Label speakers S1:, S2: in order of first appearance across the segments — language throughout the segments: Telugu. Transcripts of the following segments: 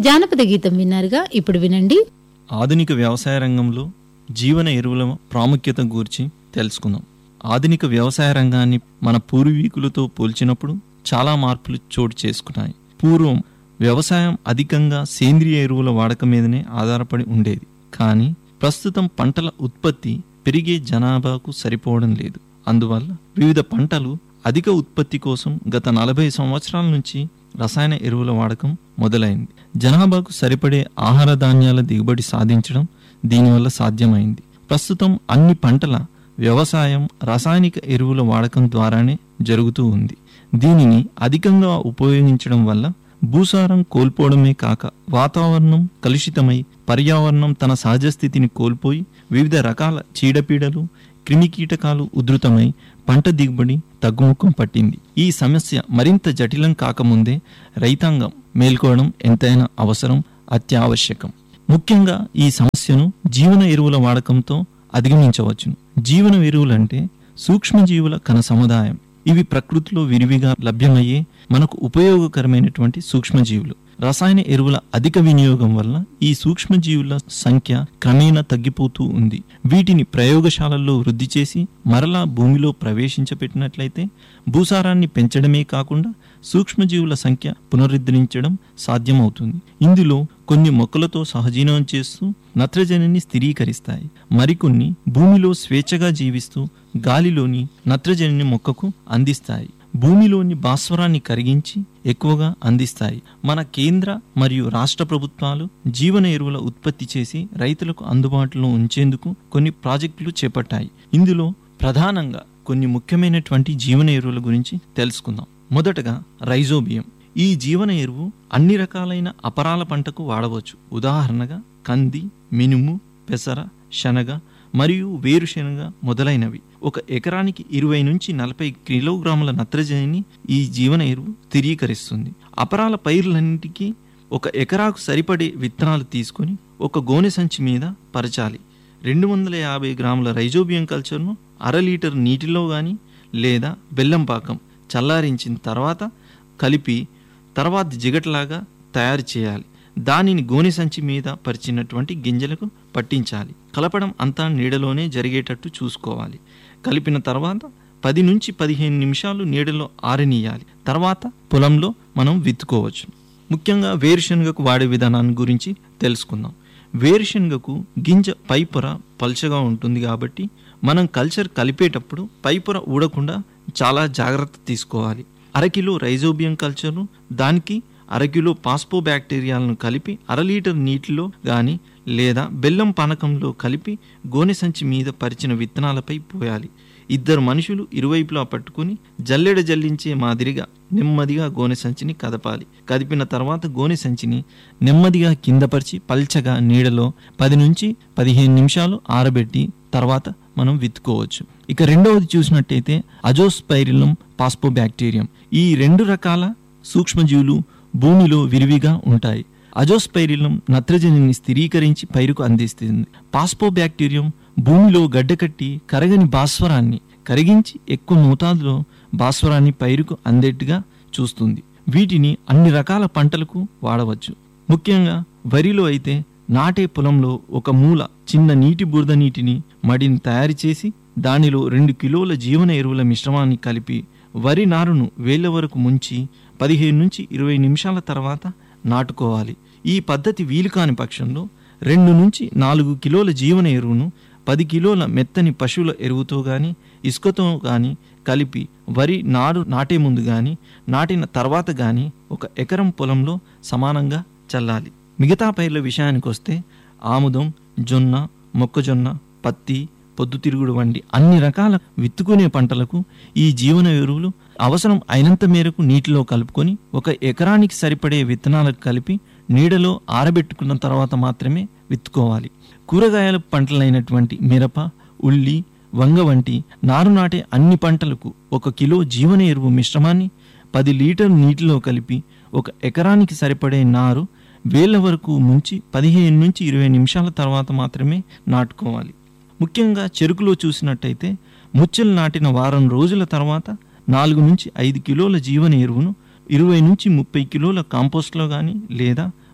S1: జానపద గీతం విన్నారుగా ఇప్పుడు వినండి
S2: ఆధునిక వ్యవసాయ రంగంలో జీవన ఎరువుల ప్రాముఖ్యత గురించి తెలుసుకుందాం ఆధునిక వ్యవసాయ రంగాన్ని మన పూర్వీకులతో పోల్చినప్పుడు చాలా మార్పులు చోటు చేసుకున్నాయి పూర్వం వ్యవసాయం అధికంగా సేంద్రియ ఎరువుల వాడకం మీదనే ఆధారపడి ఉండేది కానీ ప్రస్తుతం పంటల ఉత్పత్తి పెరిగే జనాభాకు సరిపోవడం లేదు అందువల్ల వివిధ పంటలు అధిక ఉత్పత్తి కోసం గత నలభై సంవత్సరాల నుంచి రసాయన ఎరువుల వాడకం మొదలైంది జనాభాకు సరిపడే ఆహార ధాన్యాల దిగుబడి సాధించడం దీనివల్ల సాధ్యమైంది ప్రస్తుతం అన్ని పంటల వ్యవసాయం రసాయనిక ఎరువుల వాడకం ద్వారానే జరుగుతూ ఉంది దీనిని అధికంగా ఉపయోగించడం వల్ల భూసారం కోల్పోవడమే కాక వాతావరణం కలుషితమై పర్యావరణం తన సహజ స్థితిని కోల్పోయి వివిధ రకాల చీడపీడలు క్రిమికీటకాలు ఉధృతమై పంట దిగుబడి తగ్గుముఖం పట్టింది ఈ సమస్య మరింత జటిలం కాకముందే రైతాంగం మేల్కోవడం ఎంతైనా అవసరం అత్యావశ్యకం ముఖ్యంగా ఈ సమస్యను జీవన ఎరువుల వాడకంతో అధిగమించవచ్చును జీవన ఎరువులంటే సూక్ష్మజీవుల కణ సముదాయం ఇవి ప్రకృతిలో విరివిగా లభ్యమయ్యే మనకు ఉపయోగకరమైనటువంటి సూక్ష్మజీవులు రసాయన ఎరువుల అధిక వినియోగం వల్ల ఈ సూక్ష్మజీవుల సంఖ్య క్రమేణా తగ్గిపోతూ ఉంది వీటిని ప్రయోగశాలల్లో వృద్ధి చేసి మరలా భూమిలో ప్రవేశించపెట్టినట్లయితే భూసారాన్ని పెంచడమే కాకుండా సూక్ష్మజీవుల సంఖ్య పునరుద్ధరించడం సాధ్యమవుతుంది ఇందులో కొన్ని మొక్కలతో సహజీవనం చేస్తూ నత్రజనిని స్థిరీకరిస్తాయి మరికొన్ని భూమిలో స్వేచ్ఛగా జీవిస్తూ గాలిలోని నత్రజనిని మొక్కకు అందిస్తాయి భూమిలోని భాస్వరాన్ని కరిగించి ఎక్కువగా అందిస్తాయి మన కేంద్ర మరియు రాష్ట్ర ప్రభుత్వాలు జీవన ఎరువుల ఉత్పత్తి చేసి రైతులకు అందుబాటులో ఉంచేందుకు కొన్ని ప్రాజెక్టులు చేపట్టాయి ఇందులో ప్రధానంగా కొన్ని ముఖ్యమైనటువంటి జీవన ఎరువుల గురించి తెలుసుకుందాం మొదటగా రైజోబియం ఈ జీవన ఎరువు అన్ని రకాలైన అపరాల పంటకు వాడవచ్చు ఉదాహరణగా కంది మినుము పెసర శనగ మరియు వేరుశెనగ మొదలైనవి ఒక ఎకరానికి ఇరవై నుంచి నలభై కిలోగ్రాముల నత్రజనిని ఈ జీవన ఎరువు స్థిరీకరిస్తుంది అపరాల పైర్లన్నింటికీ ఒక ఎకరాకు సరిపడే విత్తనాలు తీసుకొని ఒక గోనె సంచి మీద పరచాలి రెండు వందల యాభై గ్రాముల రైజోబియం కల్చర్ను అర లీటర్ నీటిలో కానీ లేదా బెల్లం పాకం చల్లారించిన తర్వాత కలిపి తర్వాత జిగటలాగా తయారు చేయాలి దానిని గోనె సంచి మీద పరిచినటువంటి గింజలకు పట్టించాలి కలపడం అంతా నీడలోనే జరిగేటట్టు చూసుకోవాలి కలిపిన తర్వాత పది నుంచి పదిహేను నిమిషాలు నీడలో ఆరనీయాలి తర్వాత పొలంలో మనం విత్తుకోవచ్చు ముఖ్యంగా వేరుశనగకు వాడే విధానాన్ని గురించి తెలుసుకుందాం వేరుశనగకు గింజ పైపొర పల్చగా ఉంటుంది కాబట్టి మనం కల్చర్ కలిపేటప్పుడు పైపొర ఊడకుండా చాలా జాగ్రత్త తీసుకోవాలి అరకిలో రైజోబియం కల్చర్ను దానికి అరకిలో పాస్పో బ్యాక్టీరియాలను కలిపి అర లీటర్ నీటిలో కానీ లేదా బెల్లం పానకంలో కలిపి గోనె సంచి మీద పరిచిన విత్తనాలపై పోయాలి ఇద్దరు మనుషులు ఇరువైపులా పట్టుకుని జల్లెడ జల్లించే మాదిరిగా నెమ్మదిగా గోనె సంచిని కదపాలి కదిపిన తర్వాత గోనె సంచిని నెమ్మదిగా కిందపరిచి పల్చగా నీడలో పది నుంచి పదిహేను నిమిషాలు ఆరబెట్టి తర్వాత మనం విత్తుకోవచ్చు ఇక రెండవది చూసినట్టయితే అజోస్పైరిలం పాస్పో బ్యాక్టీరియం ఈ రెండు రకాల సూక్ష్మజీవులు భూమిలో విరివిగా ఉంటాయి అజోస్పైరిలం నత్రజనిని స్థిరీకరించి పైరుకు అందిస్తుంది పాస్పో బ్యాక్టీరియం భూమిలో గడ్డకట్టి కరగని భాస్వరాన్ని కరిగించి ఎక్కువ మోతాదులో భాస్వరాన్ని పైరుకు అందేట్టుగా చూస్తుంది వీటిని అన్ని రకాల పంటలకు వాడవచ్చు ముఖ్యంగా వరిలో అయితే నాటే పొలంలో ఒక మూల చిన్న నీటి బురద నీటిని మడిని తయారు చేసి దానిలో రెండు కిలోల జీవన ఎరువుల మిశ్రమాన్ని కలిపి వరి నారును వేళ్ల వరకు ముంచి పదిహేను నుంచి ఇరవై నిమిషాల తర్వాత నాటుకోవాలి ఈ పద్ధతి వీలు కాని పక్షంలో రెండు నుంచి నాలుగు కిలోల జీవన ఎరువును పది కిలోల మెత్తని పశువుల ఎరువుతో కానీ ఇసుకతో కానీ కలిపి వరి నారు నాటే ముందు కానీ నాటిన తర్వాత కానీ ఒక ఎకరం పొలంలో సమానంగా చల్లాలి మిగతా పైర్ల విషయానికి వస్తే ఆముదం జొన్న మొక్కజొన్న పత్తి పొద్దుతిరుగుడు వంటి అన్ని రకాల విత్తుకునే పంటలకు ఈ జీవన ఎరువులు అవసరం అయినంత మేరకు నీటిలో కలుపుకొని ఒక ఎకరానికి సరిపడే విత్తనాలకు కలిపి నీడలో ఆరబెట్టుకున్న తర్వాత మాత్రమే విత్తుకోవాలి కూరగాయల పంటలైనటువంటి మిరప ఉల్లి వంగ వంటి నారు నాటే అన్ని పంటలకు ఒక కిలో జీవన ఎరువు మిశ్రమాన్ని పది లీటర్ నీటిలో కలిపి ఒక ఎకరానికి సరిపడే నారు వేళ్ల వరకు ముంచి పదిహేను నుంచి ఇరవై నిమిషాల తర్వాత మాత్రమే నాటుకోవాలి ముఖ్యంగా చెరుకులో చూసినట్టయితే ముచ్చలు నాటిన వారం రోజుల తర్వాత నాలుగు నుంచి ఐదు కిలోల జీవన ఎరువును ఇరవై నుంచి ముప్పై కిలోల కాంపోస్ట్లో కానీ లేదా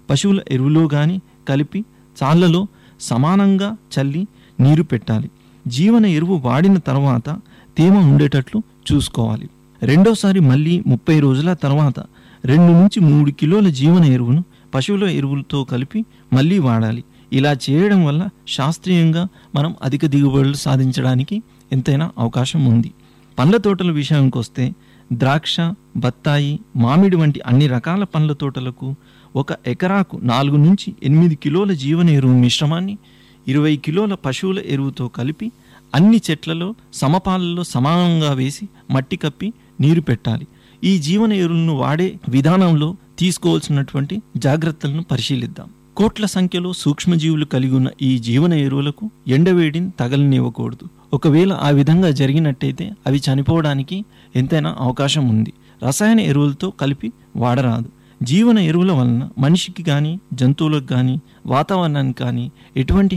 S2: పశువుల ఎరువులో కానీ కలిపి చాళ్లలో సమానంగా చల్లి నీరు పెట్టాలి జీవన ఎరువు వాడిన తర్వాత తేమ ఉండేటట్లు చూసుకోవాలి రెండోసారి మళ్ళీ ముప్పై రోజుల తర్వాత రెండు నుంచి మూడు కిలోల జీవన ఎరువును పశువుల ఎరువులతో కలిపి మళ్ళీ వాడాలి ఇలా చేయడం వల్ల శాస్త్రీయంగా మనం అధిక దిగుబడులు సాధించడానికి ఎంతైనా అవకాశం ఉంది పండ్ల తోటల విషయానికి వస్తే ద్రాక్ష బత్తాయి మామిడి వంటి అన్ని రకాల పండ్ల తోటలకు ఒక ఎకరాకు నాలుగు నుంచి ఎనిమిది కిలోల జీవన ఎరువు మిశ్రమాన్ని ఇరవై కిలోల పశువుల ఎరువుతో కలిపి అన్ని చెట్లలో సమపాలలో సమానంగా వేసి మట్టి కప్పి నీరు పెట్టాలి ఈ జీవన ఎరువులను వాడే విధానంలో తీసుకోవాల్సినటువంటి జాగ్రత్తలను పరిశీలిద్దాం కోట్ల సంఖ్యలో సూక్ష్మజీవులు కలిగి ఉన్న ఈ జీవన ఎరువులకు ఎండవేడిని తగలనివ్వకూడదు ఒకవేళ ఆ విధంగా జరిగినట్టయితే అవి చనిపోవడానికి ఎంతైనా అవకాశం ఉంది రసాయన ఎరువులతో కలిపి వాడరాదు జీవన ఎరువుల వలన మనిషికి కానీ జంతువులకు కానీ వాతావరణానికి కానీ ఎటువంటి